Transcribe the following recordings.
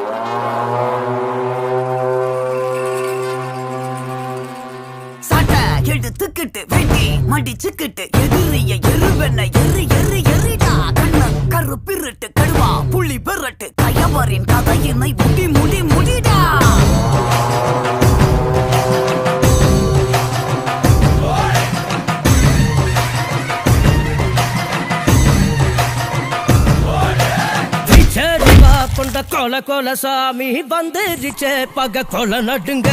சட்டை எடுத்துக்கிட்டு வெட்டி மடிச்சுக்கிட்டு எதிரிய எருவென்ன எரு எரு எரிடா கண்ண கருப்பிருட்டு கடுவா புள்ளி பெறட்டு கயவரின் கதையினை முடி முடி முடிடா விச்சரிவா கொண்ட கொல கொல சாமி வந்துருச்சே பக கொல நடுங்க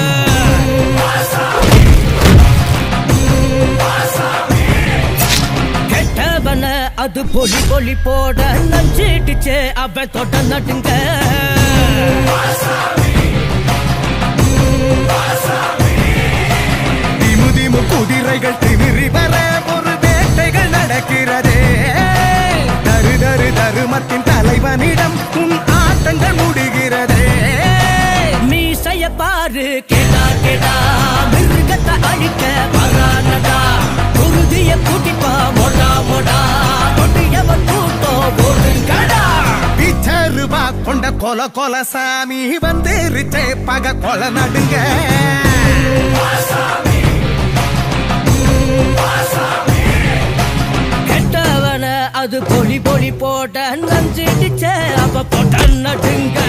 கெட்டவன அது பொலி பொலி போட நஞ்சிடுச்சே அவன் தொட நடுங்க திமு திமு குதிரைகள் திமிரி வர ஒரு வேட்டைகள் நடக்கிறதே தரு தரு தருமத்தின் தலைவனிடம் உன் ஆட்டங்கள் முடிகிறதே மீசைய பாரு கேடா கேடா மிருகத்தை அழிக்க வரானடா குருதிய கூட்டிப்பா மொடா மொடா கொடியவன் கூட்டம் ஓடுங்கடா பிச்சருவா கொண்ட கொல கொல சாமி வந்துருச்சே பக கொல நடுங்க கெட்டவன அது பொலி பொலி போட்ட நஞ்சிடுச்சே அவ போட்ட நடுங்க